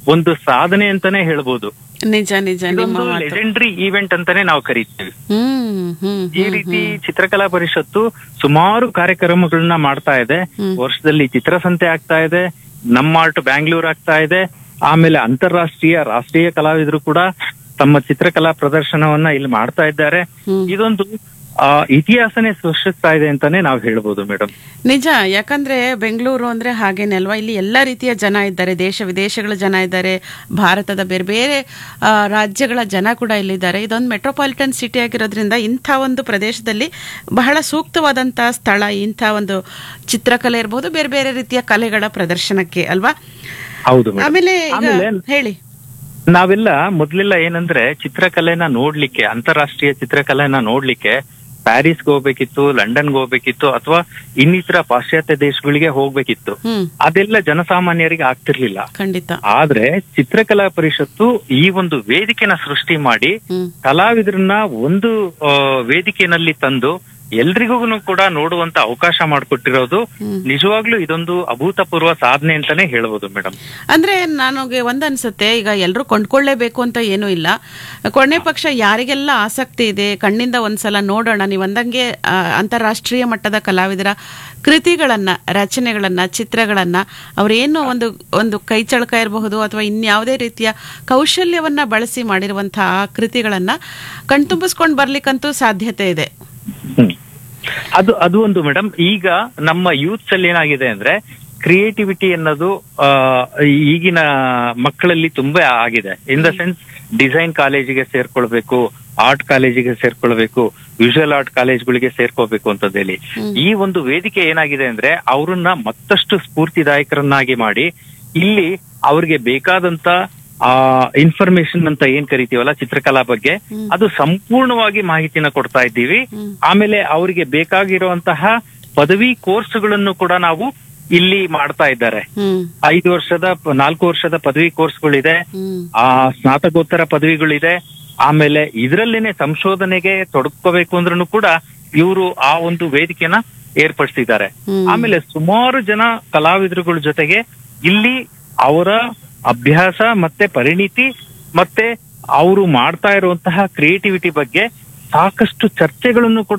ಒಂದು ಸಾಧನೆ ಅಂತಾನೆ ಹೇಳ್ಬೋದು ನಿಜ ನಿಜ ನಿಮ್ಮ ಇದೊಂದು ಮಾತು ಲೆಜೆಂಡ್ರಿ ಈವೆಂಟ್ ಅಂತಾನೆ ನಾವು ಕರಿತೀವಿ ಹ್ಮ್ ಹ್ಮ್ ಈ ರೀತಿ ಚಿತ್ರಕಲಾ ಪರಿಷತ್ತು ಸುಮಾರು ಕಾರ್ಯಕ್ರಮಗಳನ್ನ ಮಾಡ್ತಾ ಇದೆ ವರ್ಷದಲ್ಲಿ ಚಿತ್ರಸಂತೆ ಆಗ್ತಾ ಇದೆ ನಮ್ಮ ಆರ್ಟ್ ಬ್ಯಾಂಗ್ಳೂರ್ ಆಗ್ತಾ ಇದೆ ಆಮೇಲೆ ಅಂತಾರಾಷ್ಟ್ರೀಯ ರಾಷ್ಟ್ರೀಯ ಕಲಾವಿದರು ಕೂಡ ತಮ್ಮ ಚಿತ್ರಕಲಾ ಪ್ರದರ್ಶನವನ್ನ ಇಲ್ಲಿ ಮಾಡ್ತಾ ಇದ್ದಾರೆ ಹ್ಮ್. ಇದೊಂದು ಆ, ಇತಿಹಾಸನೇ ಸೃಷ್ಟಿಸ್ತಾ ಇದೆ ಅಂತಾನೆ ನಾವು ಹೇಳ್ಬೋದು ಮೇಡಮ್ ನಿಜ ಯಾಕಂದ್ರೆ ಬೆಂಗಳೂರು ಅಂದ್ರೆ ಹಾಗೇನೆ ಅಲ್ವಾ ಇಲ್ಲಿ ಎಲ್ಲ ರೀತಿಯ ಜನ ಇದ್ದಾರೆ ದೇಶ ವಿದೇಶಗಳ ಜನ ಇದ್ದಾರೆ ಭಾರತದ ಬೇರೆ ಬೇರೆ ಆ, ರಾಜ್ಯಗಳ ಜನ ಕೂಡ ಇಲ್ಲಿದ್ದಾರೆ ಇದೊಂದು ಮೆಟ್ರೋಪಾಲಿಟನ್ ಸಿಟಿ ಆಗಿರೋದ್ರಿಂದ ಇಂಥ ಒಂದು ಪ್ರದೇಶದಲ್ಲಿ ಬಹಳ ಸೂಕ್ತವಾದಂಥ ಸ್ಥಳ ಇಂಥ ಒಂದು ಚಿತ್ರಕಲೆ ಇರಬಹುದು ಬೇರೆ ಬೇರೆ ರೀತಿಯ ಕಲೆಗಳ ಪ್ರದರ್ಶನಕ್ಕೆ ಅಲ್ವಾ ಹೌದು ಮೇಡಮ್ ಆಮೇಲೆ ಈಗ ಆಮೇಲೆ ಹೇಳಿ ನಾವೆಲ್ಲ ಮೊದ್ಲೆಲ್ಲ ಏನಂದ್ರೆ ಚಿತ್ರಕಲೆನ ನೋಡ್ಲಿಕ್ಕೆ ಅಂತಾರಾಷ್ಟ್ರೀಯ ಚಿತ್ರಕಲೆನ ನೋಡ್ಲಿಕ್ಕೆ ಪ್ಯಾರಿಸ್ಗೆ ಹೋಗ್ಬೇಕಿತ್ತು ಲಂಡನ್ಗೆ ಹೋಗ್ಬೇಕಿತ್ತು ಅಥವಾ ಇನ್ನಿತರ ಪಾಶ್ಚಾತ್ಯ ದೇಶಗಳಿಗೆ ಹೋಗ್ಬೇಕಿತ್ತು ಹ್ಮ್ ಅದೆಲ್ಲ ಜನಸಾಮಾನ್ಯರಿಗೆ ಆಗ್ತಿರ್ಲಿಲ್ಲ ಖಂಡಿತ ಆದ್ರೆ ಚಿತ್ರಕಲಾ ಪರಿಷತ್ತು ಈ ಒಂದು ವೇದಿಕೆನ ಸೃಷ್ಟಿ ಮಾಡಿ ಹ್ಮ್ ಕಲಾವಿದರನ್ನ ಒಂದು ಆ, ವೇದಿಕೆನಲ್ಲಿ ತಂದು ಎಲ್ರಿಗೂ ಕೂಡ ನೋಡುವಂತ ಅವಕಾಶ ಮಾಡಿಕೊಟ್ಟಿರೋದು ಹ್ಮ್. ನಿಜವಾಗ್ಲೂ ಇದೊಂದು ಅಭೂತಪೂರ್ವ ಸಾಧನೆ ಅಂತಾನೆ ಹೇಳ್ಬೋದು ಮೇಡಮ್ ಅಂದ್ರೆ ನನಗೆ ಒಂದ್ ಅನ್ಸುತ್ತೆ ಈಗ ಎಲ್ಲರೂ ಕೊಂಡ್ಕೊಳ್ಳೇಬೇಕು ಅಂತ ಏನೂ ಇಲ್ಲ ಕೊನೆ ಪಕ್ಷ ಯಾರಿಗೆಲ್ಲ ಆಸಕ್ತಿ ಇದೆ ಕಣ್ಣಿಂದ ಒಂದ್ಸಲ ನೋಡೋಣ ನೀವು ಅಂದಂಗೆ ಆ, ಅಂತಾರಾಷ್ಟ್ರೀಯ ಮಟ್ಟದ ಕಲಾವಿದರ ಕೃತಿಗಳನ್ನ ರಚನೆಗಳನ್ನ ಚಿತ್ರಗಳನ್ನ ಅವ್ರೇನು ಒಂದು ಒಂದು ಕೈಚಳಕ ಇರಬಹುದು ಅಥವಾ ಇನ್ಯಾವುದೇ ರೀತಿಯ ಕೌಶಲ್ಯವನ್ನ ಬಳಸಿ ಮಾಡಿರುವಂತಹ ಆ ಕೃತಿಗಳನ್ನ ಕಣ್ತುಂಬಿಸ್ಕೊಂಡು ಬರ್ಲಿಕ್ಕಂತೂ ಸಾಧ್ಯತೆ ಇದೆ ಹ್ಮ್. ಅದು ಅದು ಒಂದು ಮೇಡಮ್ ಈಗ ನಮ್ಮ ಯೂತ್ಸ್ ಅಲ್ಲಿ ಏನಾಗಿದೆ ಅಂದ್ರೆ ಕ್ರಿಯೇಟಿವಿಟಿ ಅನ್ನೋದು ಆ, ಈಗಿನ ಮಕ್ಕಳಲ್ಲಿ ತುಂಬಾ ಆಗಿದೆ ಇನ್ ದ ಸೆನ್ಸ್ ಡಿಸೈನ್ ಕಾಲೇಜಿಗೆ ಸೇರ್ಕೊಳ್ಬೇಕು ಆರ್ಟ್ ಕಾಲೇಜಿಗೆ ಸೇರ್ಕೊಳ್ಬೇಕು ವಿಜುವಲ್ ಆರ್ಟ್ ಕಾಲೇಜ್ಗಳಿಗೆ ಸೇರ್ಕೋಬೇಕು ಅಂತಂದೇಳಿ ಈ ಒಂದು ವೇದಿಕೆ ಏನಾಗಿದೆ ಅಂದ್ರೆ ಅವ್ರನ್ನ ಮತ್ತಷ್ಟು ಸ್ಫೂರ್ತಿದಾಯಕರನ್ನಾಗಿ ಮಾಡಿ ಇಲ್ಲಿ ಅವ್ರಿಗೆ ಬೇಕಾದಂತ ಆ ಇನ್ಫಾರ್ಮೇಶನ್ ಅಂತ ಏನ್ ಕರಿತೀವಲ್ಲ ಚಿತ್ರಕಲಾ ಬಗ್ಗೆ ಅದು ಸಂಪೂರ್ಣವಾಗಿ ಮಾಹಿತಿನ ಕೊಡ್ತಾ ಇದ್ದೀವಿ ಆಮೇಲೆ ಅವರಿಗೆ ಬೇಕಾಗಿರುವಂತಹ ಪದವಿ ಕೋರ್ಸ್ಗಳನ್ನು ಕೂಡ ನಾವು ಇಲ್ಲಿ ಮಾಡ್ತಾ ಇದ್ದಾರೆ ಹ್ಮ್ ಐದು ವರ್ಷದ ಪ- ನಾಲ್ಕು ವರ್ಷದ ಪದವಿ ಕೋರ್ಸ್ಗಳಿದೆ ಹ್ಮ್ ಆ ಸ್ನಾತಕೋತ್ತರ ಪದವಿಗಳಿದೆ ಆಮೇಲೆ ಇದರಲ್ಲೇನೆ ಸಂಶೋಧನೆಗೆ ತೊಡಕೋಬೇಕು ಅಂದ್ರೂ ಕೂಡ ಇವರು ಆ ಒಂದು ವೇದಿಕೆನ ಏರ್ಪಡಿಸಿದ್ದಾರೆ ಹ್ಮ್. ಆಮೇಲೆ ಸುಮಾರು ಜನ ಕಲಾವಿದರುಗಳ ಜೊತೆಗೆ ಇಲ್ಲಿ ಅವರ ಅಭ್ಯಾಸ ಮತ್ತೆ ಪರಿಣಿತಿ ಮತ್ತೆ ಅವರು ಮಾಡ್ತಾ ಇರುವಂತಹ ಕ್ರಿಯೇಟಿವಿಟಿ ಬಗ್ಗೆ ಸಾಕಷ್ಟು ಚರ್ಚೆಗಳನ್ನು ಕೂಡ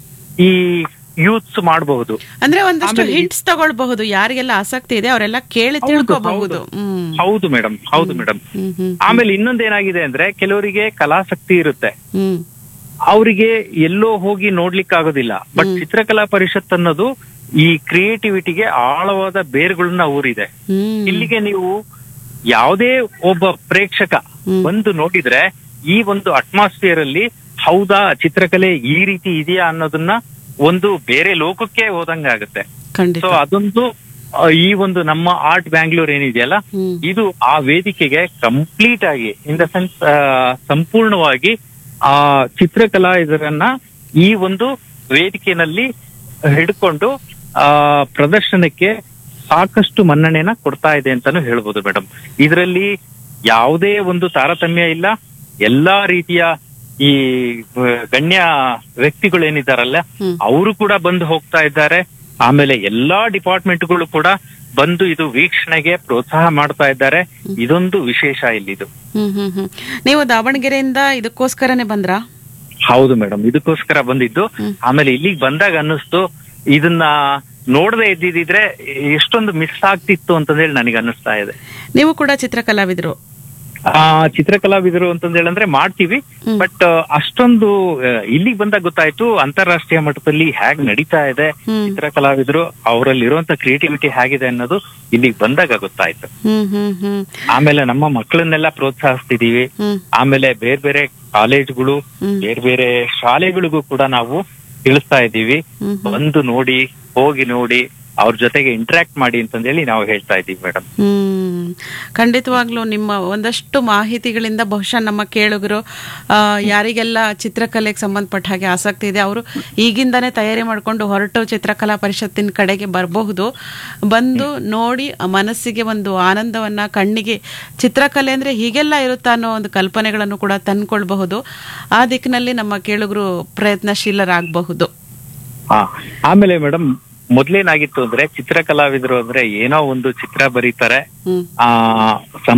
ಈ ಯೂತ್ಸ್ ಮಾಡಬಹುದು ಅಂದ್ರೆ ಒಂದಷ್ಟು ಆಮೇಲೆ ಈ- ಹಿಂಟ್ಸ್ ತಗೊಳ್ಬಹುದು ಯಾರಿಗೆಲ್ಲ ಆಸಕ್ತಿ ಇದೆ ಅವರೆಲ್ಲ ಕೇಳಿ ಹೌದು, ತಿಳ್ಕೋಬಹುದು ಹೌದು. ಹ್ಮ್ ಹೌದು ಮೇಡಮ್ ಹೌದು ಮೇಡಮ್ ಹ್ಮ್ ಹ್ಮ್ ಆಮೇಲೆ ಇನ್ನೊಂದೇನಾಗಿದೆ ಅಂದ್ರೆ ಕೆಲವರಿಗೆ ಕಲಾಸಕ್ತಿ ಇರುತ್ತೆ ಹ್ಮ್ ಅವರಿಗೆ ಎಲ್ಲೋ ಹೋಗಿ ನೋಡ್ಲಿಕ್ಕೆ ಆಗೋದಿಲ್ಲ ಬಟ್ ಚಿತ್ರಕಲಾ ಪರಿಷತ್ ಅನ್ನೋದು ಈ ಕ್ರಿಯೇಟಿವಿಟಿಗೆ ಆಳವಾದ ಬೇರುಗಳನ್ನ ಊರಿದೆ ಹ್ಮ್ ಇಲ್ಲಿಗೆ ನೀವು ಯಾವುದೇ ಒಬ್ಬ ಪ್ರೇಕ್ಷಕ ಬಂದು ನೋಡಿದ್ರೆ ಈ ಒಂದು ಅಟ್ಮಾಸ್ಫಿಯರ್ ಅಲ್ಲಿ ಹೌದಾ ಚಿತ್ರಕಲೆ ಈ ರೀತಿ ಇದೆಯಾ ಅನ್ನೋದನ್ನ ಒಂದು ಬೇರೆ ಲೋಕಕ್ಕೆ ಹೋದಂಗಾಗುತ್ತೆ ಖಂಡಿತ ಸೊ ಅದೊಂದು ಆ, ಈ ಒಂದು ನಮ್ಮ ಆರ್ಟ್ ಬ್ಯಾಂಗ್ಳೂರ್ ಏನಿದೆಯಲ್ಲ ಹ್ಮ್ ಇದು ಆ ವೇದಿಕೆಗೆ ಕಂಪ್ಲೀಟ್ ಆಗಿ ಇನ್ ದ ಸೆನ್ಸ್ ಸಂಪೂರ್ಣವಾಗಿ ಆ ಚಿತ್ರಕಲಾ ಇದರನ್ನ ಈ ಒಂದು ವೇದಿಕೆನಲ್ಲಿ ಹಿಡ್ಕೊಂಡು ಆ ಪ್ರದರ್ಶನಕ್ಕೆ ಸಾಕಷ್ಟು ಮನ್ನಣೆನ ಕೊಡ್ತಾ ಇದೆ ಅಂತಾನು ಹೇಳ್ಬೋದು ಮೇಡಮ್ ಇದರಲ್ಲಿ ಯಾವುದೇ ಒಂದು ತಾರತಮ್ಯ ಇಲ್ಲ ಎಲ್ಲಾ ರೀತಿಯ ಈ ಆ, ಗಣ್ಯ ವ್ಯಕ್ತಿಗಳು ಏನಿದಾರಲ್ಲ ಹ್ಮ್. ಅವರು ಕೂಡ ಬಂದು ಹೋಗ್ತಾ ಇದ್ದಾರೆ ಆಮೇಲೆ ಎಲ್ಲಾ ಡಿಪಾರ್ಟ್ಮೆಂಟ್ಗಳು ಕೂಡ ಬಂದು ಇದು ವೀಕ್ಷಣೆಗೆ ಪ್ರೋತ್ಸಾಹ ಮಾಡ್ತಾ ಇದ್ದಾರೆ ಇದೊಂದು ವಿಶೇಷ ಇಲ್ಲಿದು ಹ್ಮ್ ಹ್ಮ್ ಹ್ಮ್ ನೀವು ದಾವಣಗೆರೆಯಿಂದ ಇದಕ್ಕೋಸ್ಕರನೇ ಬಂದ್ರಾ ಹೌದು ಮೇಡಮ್ ಇದಕ್ಕೋಸ್ಕರ ಬಂದಿದ್ದು ಆಮೇಲೆ ಇಲ್ಲಿಗೆ ಬಂದಾಗ ಅನ್ನಿಸ್ತು ಇದನ್ನ ನೋಡದೆ ಇದ್ದಿದ್ರೆ ಎಷ್ಟೊಂದು ಮಿಸ್ ಆಗ್ತಿತ್ತು ಅಂತಂದೇಳಿ ನನಗೆ ಅನ್ನಿಸ್ತಾ ಇದೆ ನೀವು ಕೂಡ ಚಿತ್ರಕಲಾವಿದರು ಆ ಚಿತ್ರಕಲಾವಿದರು ಅಂತಂದೇಳಿ ಅಂದ್ರೆ ಮಾಡ್ತೀವಿ ಹ್ಮ್. ಬಟ್ ಅಷ್ಟೊಂದು ಆ, ಇಲ್ಲಿಗೆ ಬಂದಾಗ ಗೊತ್ತಾಯ್ತು ಅಂತಾರಾಷ್ಟ್ರೀಯ ಮಟ್ಟದಲ್ಲಿ ಹೇಗ್ ನಡೀತಾ ಇದೆ ಹ್ಮ್. ಚಿತ್ರಕಲಾವಿದರು ಅವರಲ್ಲಿ ಇರುವಂತ ಕ್ರಿಯೇಟಿವಿಟಿ ಹೇಗಿದೆ ಅನ್ನೋದು ಇಲ್ಲಿಗೆ ಬಂದಾಗ ಗೊತ್ತಾಯ್ತು ಹ್ಮ್ ಹ್ಮ್ ಹ್ಮ್ ಆಮೇಲೆ ನಮ್ಮ ಮಕ್ಕಳನ್ನೆಲ್ಲ ಪ್ರೋತ್ಸಾಹಿಸ್ತಿದೀವಿ ಹ್ಮ್ ಆಮೇಲೆ ಬೇರೆ ಬೇರೆ ಕಾಲೇಜ್ಗಳು ಹ್ಮ್. ಬೇರೆ ಬೇರೆ ಶಾಲೆಗಳಿಗೂ ಕೂಡ ನಾವು ತಿಳಿಸ್ತಾ ಇದ್ದೀವಿ ಹ್ಮ್ ಬಂದು ನೋಡಿ ಹೋಗಿ ನೋಡಿ ಅವ್ರ ಜೊತೆಗೆ ಇಂಟರಾಕ್ಟ್ ಮಾಡಿ ಅಂತಂದೇಳಿ ನಾವು ಹೇಳ್ತಾ ಇದ್ದೀವಿ ಮೇಡಮ್ ಹ್ಮ್ ಖಂಡಿತವಾಗ್ಲೂ ನಿಮ್ಮ ಒಂದಷ್ಟು ಮಾಹಿತಿಗಳಿಂದ ಬಹುಶಃ ನಮ್ಮ ಕೇಳುಗರು ಆ, ಯಾರಿಗೆಲ್ಲ ಚಿತ್ರಕಲೆಗೆ ಸಂಬಂಧಪಟ್ಟ ಹಾಗೆ ಆಸಕ್ತಿ ಇದೆ ಅವರು ಈಗಿಂದಾನೇ ತಯಾರಿ ಮಾಡಿಕೊಂಡು ಹೊರಟು ಚಿತ್ರಕಲಾ ಪರಿಷತ್ತಿನ ಕಡೆಗೆ ಬರಬಹುದು ಬಂದು ನೋಡಿ ಆ ಮನಸ್ಸಿಗೆ ಒಂದು ಆನಂದವನ್ನ ಕಣ್ಣಿಗೆ ಚಿತ್ರಕಲೆ ಅಂದ್ರೆ ಹೀಗೆಲ್ಲ ಇರುತ್ತಾ ಅನ್ನೋ ಒಂದು ಕಲ್ಪನೆಗಳನ್ನು ಕೂಡ ತಂದ್ಕೊಳ್ಬಹುದು ಆ ದಿಕ್ಕಿನಲ್ಲಿ ನಮ್ಮ ಕೇಳುಗರು ಪ್ರಯತ್ನಶೀಲರಾಗಬಹುದು ಹಾ ಆಮೇಲೆ ಮೇಡಮ್ ಮೊದ್ಲೇನಾಗಿತ್ತು ಅಂದ್ರೆ ಚಿತ್ರಕಲಾವಿದರು ಅಂದ್ರೆ ಏನೋ ಒಂದು ಚಿತ್ರ ಬರೀತಾರೆ ಹ್ಮ್ ಆ